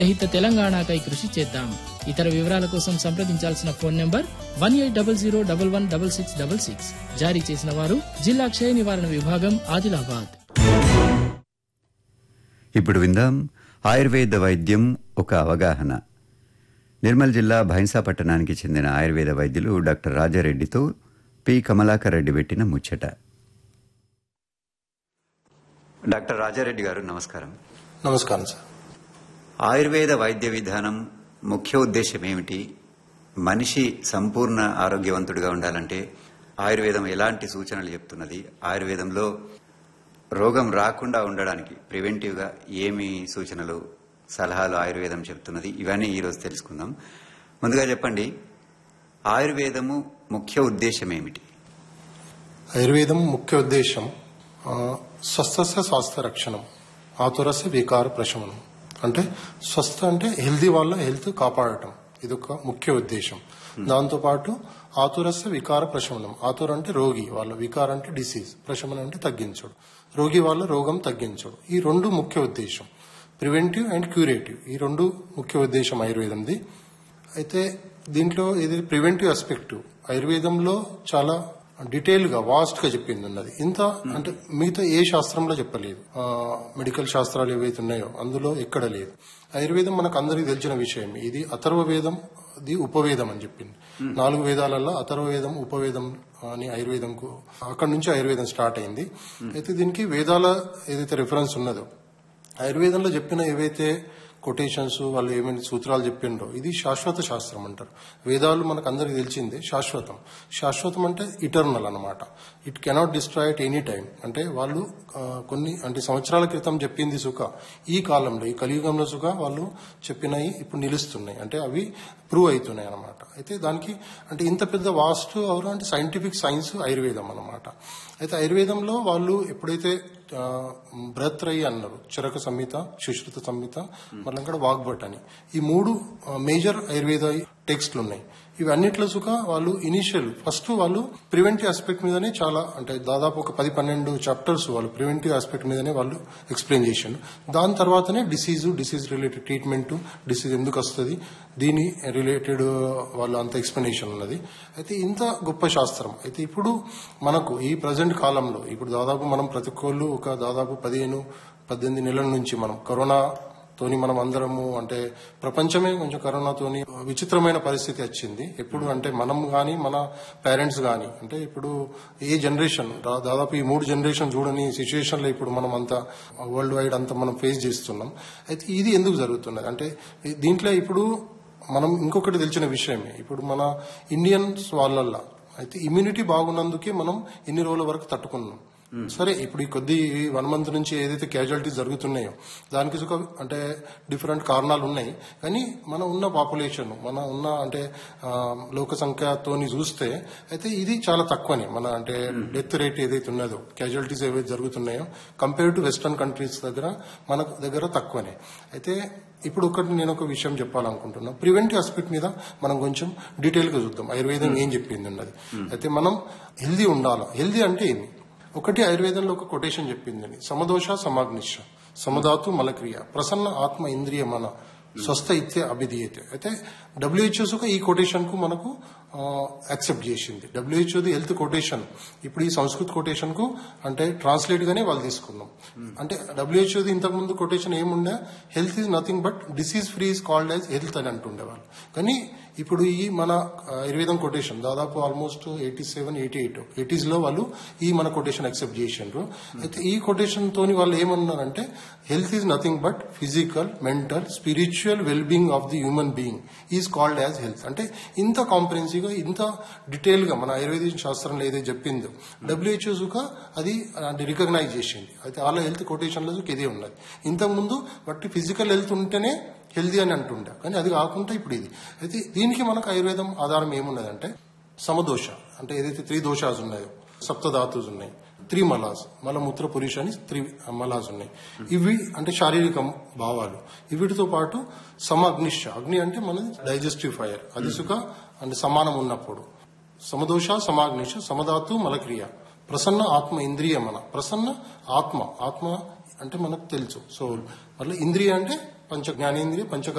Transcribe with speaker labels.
Speaker 1: రహిత తెలంగాణకై కృషి చేద్దాం ఇతర వివరాల కోసం సంప్రదించాల్సిన phone number one eight double zero double one double six double six జారీ చేసిన వారు జిల్లా క్షయ నివారణ విభాగం ఆదిలాబాద్
Speaker 2: ఇప్పుడు విందాం ఆయుర్వేద వైద్యం ఒక అవగాహన నిర్మల్ జిల్లా భైంసా పట్టణానికి చెందిన ఆయుర్వేద వైద్యులు డాక్టర్ రాజారెడ్డితో పి కమలాకర్ రెడ్డి పెట్టిన ముచ్చట డాక్టర్ రాజారెడ్డి గారు నమస్కారం
Speaker 3: నమస్కారం సార్
Speaker 2: ఆయుర్వేద వైద్య విధానం ముఖ్య ఉద్దేశం ఏమిటి మనిషి సంపూర్ణ ఆరోగ్యవంతుడిగా ఉండాలంటే ఆయుర్వేదం ఎలాంటి సూచనలు చెప్తున్నది ఆయుర్వేదంలో రోగం రాకుండా ఉండడానికి ప్రివెంటివ్గా ఏమి సూచనలు సలహాలు ఆయుర్వేదం చెప్తున్నది ఇవన్నీ ఈరోజు తెలుసుకుందాం ముందుగా చెప్పండి ఆయుర్వేదము ముఖ్య ఉద్దేశం ఏమిటి
Speaker 3: ఆయుర్వేదం ముఖ్య ఉద్దేశం ఆ, స్వస్థస్య స్వాస్థ్య రక్షణం ఆతురస్య వికార ప్రశమనం అంటే స్వస్థ అంటే హెల్దీ వాళ్ళ హెల్త్ కాపాడటం ఇది ఒక ముఖ్య ఉద్దేశం దాంతో పాటు ఆతురస్య వికార ప్రశమనం ఆతుర అంటే రోగి వాళ్ళ వికార అంటే డిసీజ్ ప్రశమనం అంటే తగ్గించడు రోగి వాళ్ళ రోగం తగ్గించడు ఈ రెండు ముఖ్య ఉద్దేశం ప్రివెంటివ్ అండ్ క్యూరేటివ్ ఈ రెండు ముఖ్య ఉద్దేశం ఆయుర్వేదంది అయితే దీంట్లో ఇది ప్రివెంటివ్ ఆస్పెక్ట్ ఆయుర్వేదంలో చాలా డీటెయిల్ గా వాస్ట్ గా చెప్పింది ఉన్నది ఇంత అంటే మిగతా ఏ శాస్త్రంలో చెప్పలేదు ఆ, మెడికల్ శాస్త్రాలు ఏవైతే ఉన్నాయో అందులో ఎక్కడ లేదు ఆయుర్వేదం మనకు అందరికీ తెలిసిన విషయం ఇది అథర్వ వేదం ఇది ఉపవేదం అని చెప్పింది నాలుగు వేదాలలో అథర్వ వేదం ఉపవేదం అని ఆయుర్వేదంకు అక్కడి నుంచి ఆయుర్వేదం స్టార్ట్ అయింది అయితే దీనికి వేదాల ఏదైతే రిఫరెన్స్ ఉన్నదో ఆయుర్వేదంలో చెప్పిన ఏవైతే కొటేషన్స్ వాళ్ళు ఏమైనా సూత్రాలు చెప్పిండ్రో ఇది శాశ్వత శాస్త్రం అంటారు వేదాలు మనకు అందరికి తెలిసిందే శాశ్వతం శాశ్వతం అంటే ఇటర్నల్ అన్నమాట it cannot destroy at any time అంటే వాళ్ళు ఆ, కొన్ని అంటే సంవత్సరాల క్రితం చెప్పింది సుఖ ఈ కాలంలో ఈ కలియుగంలో సుఖ వాళ్ళు చెప్పినవి ఇప్పుడు నిలుస్తున్నాయి అంటే అవి ప్రూవ్ అవుతున్నాయి అన్నమాట అయితే దానికి అంటే ఇంత పెద్ద వాస్తు అవరు అంటే సైంటిఫిక్ సైన్స్ ఆయుర్వేదం అన్నమాట అయితే ఆయుర్వేదంలో వాళ్ళు ఎప్పుడైతే ఆ, బృహత్రయి అన్నారు చరక సంహిత సుశ్రుత సంహిత మళ్ళీ అక్కడ వాగ్భట్ అని ఈ మూడు మేజర్ ఆయుర్వేద టెక్స్ట్లు ఉన్నాయి ఇవి అన్నిట్లో సుఖ వాళ్ళు ఇనిషియల్ ఫస్ట్ వాళ్ళు ప్రివెంటివ్ ఆస్పెక్ట్ మీదనే చాలా అంటే దాదాపు ఒక పది పన్నెండు చాప్టర్స్ వాళ్ళు ప్రివెంటివ్ ఆస్పెక్ట్ మీదనే వాళ్ళు ఎక్స్ప్లెయిన్ చేసిండు దాని తర్వాతనే disease disease related treatment disease ఎందుకు వస్తుంది దీని రిలేటెడ్ వాళ్ళు అంత ఎక్స్ప్లెనేషన్ ఉన్నది అయితే ఇంత గొప్ప శాస్త్రం అయితే ఇప్పుడు మనకు ఈ ప్రజెంట్ కాలంలో ఇప్పుడు దాదాపు మనం ప్రతి ఒక్కళ్ళు ఒక దాదాపు పదిహేను పద్దెనిమిది నెలల నుంచి మనం కరోనా తోని మనం అందరము అంటే ప్రపంచమే కొంచెం కరోనాతోని విచిత్రమైన పరిస్థితి వచ్చింది ఎప్పుడు అంటే మనం గాని మన పేరెంట్స్ గాని అంటే ఇప్పుడు ఏ జనరేషన్ దా- దాదాపు ఈ మూడు జనరేషన్ చూడని సిచ్యువేషన్ లో ఇప్పుడు మనం అంతా వరల్డ్ వైడ్ అంతా మనం ఫేస్ చేస్తున్నాం అయితే ఇది ఎందుకు జరుగుతున్నది అంటే ఈ- దీంట్లో ఇప్పుడు మనం ఇంకొకటి తెలిసిన విషయమే ఇప్పుడు మన ఇండియన్స్ వాళ్ళల్లో అయితే ఇమ్యూనిటీ బాగున్నందుకే మనం ఇన్ని రోజుల వరకు తట్టుకున్నాం సరే ఇప్పుడు ఈ కొద్ది వన్ మంత్ నుంచి ఏదైతే క్యాజువాలిటీస్ జరుగుతున్నాయో దానికి సుఖ అంటే డిఫరెంట్ కారణాలు ఉన్నాయి కానీ మన ఉన్న పాపులేషన్ మన ఉన్న అంటే ఆ, లోక సంఖ్యతోని చూస్తే అయితే ఇది చాలా తక్కువనే మన అంటే డెత్ రేట్ ఏదైతే ఉన్నదో క్యాజువాలిటీస్ ఏవైతే జరుగుతున్నాయో కంపేర్ టు వెస్టర్న్ కంట్రీస్ దగ్గర మన దగ్గర తక్కువనే అయితే ఇప్పుడు ఒకటి నేను ఒక విషయం చెప్పాలనుకుంటున్నా ప్రివెంటివ్ ఆస్పెక్ట్ మీద మనం కొంచెం డీటెయిల్ గా చూద్దాం ఆయుర్వేదం ఏం చెప్పింది ఉన్నది అయితే మనం హెల్దీ ఉండాలా హెల్దీ అంటే ఏమి ఒకటి ఆయుర్వేదంలో ఒక కొటేషన్ చెప్పిందని సమదోష సమాగ్నిష సమధాతు మలక్రియ ప్రసన్న ఆత్మ ఇంద్రియ మన స్వస్థ ఇత్య అభిధీయతే అయితే డబ్ల్యూహెచ్ఓస్ ఈ కొటేషన్ కు మనకు యాక్సెప్ట్ చేసింది డబ్ల్యూహెచ్ఓది హెల్త్ కొటేషన్ ఇప్పుడు ఈ సంస్కృత్ కొటేషన్ కు అంటే ట్రాన్స్లేట్ గానే వాళ్ళు తీసుకున్నాం అంటే డబ్ల్యూహెచ్ఓది ఇంతకు ముందు కొటేషన్ ఏముండే health is nothing but disease free is called as health అని అంటుండేవాళ్ళు కానీ ఇప్పుడు ఈ మన ఆ, ఆయుర్వేదం కొటేషన్ దాదాపు almost eighty seven eighty eight eighties లో వాళ్ళు ఈ మన కొటేషన్ యాక్సెప్ట్ చేసిండ్రు అయితే ఈ కొటేషన్ తోని వాళ్ళు ఏమన్నారంటే health is nothing but physical mental spiritual well being of the human being is called as health అంటే ఇంత కాంప్రహెన్సివ్ గా ఇంత డీటెయిల్ గా మన ఆయుర్వేద శాస్త్రంలో ఏదైతే చెప్పిందో డబ్ల్యూహెచ్ఓ అది అంటే రికగ్నైజ్ చేసింది అయితే వాళ్ళ హెల్త్ కొటేషన్ లో ఇదే ఉన్నది ఇంతకు ముందు బట్టి ఫిజికల్ హెల్త్ ఉంటేనే హెల్దీ అని అంటుండే కానీ అది కాకుండా ఇప్పుడు ఇది అయితే దీనికి మనకు ఆయుర్వేదం ఆధారం ఏమున్నదంటే సమదోష అంటే ఏదైతే త్రీ దోషాస్ ఉన్నాయో సప్తధాతుస్ ఉన్నాయి త్రీ మలాస్ మలమూత్ర పురుష అని త్రీ మలాస్ ఉన్నాయి ఇవి అంటే శారీరక భావాలు వీటితో పాటు సమ అగ్నిశ్చ అగ్ని అంటే మన డైజెస్టివ్ ఫైర్ అది సుఖ అంటే సమానం ఉన్నప్పుడు సమదోష సమాగ్నిష సమధాతు మలక్రియ ప్రసన్న ఆత్మ ఇంద్రియ మన ప్రసన్న ఆత్మ ఆత్మ అంటే మనకు తెలుసు సో మళ్ళీ ఇంద్రియ అంటే పంచ జ్ఞానేంద్రియ పంచ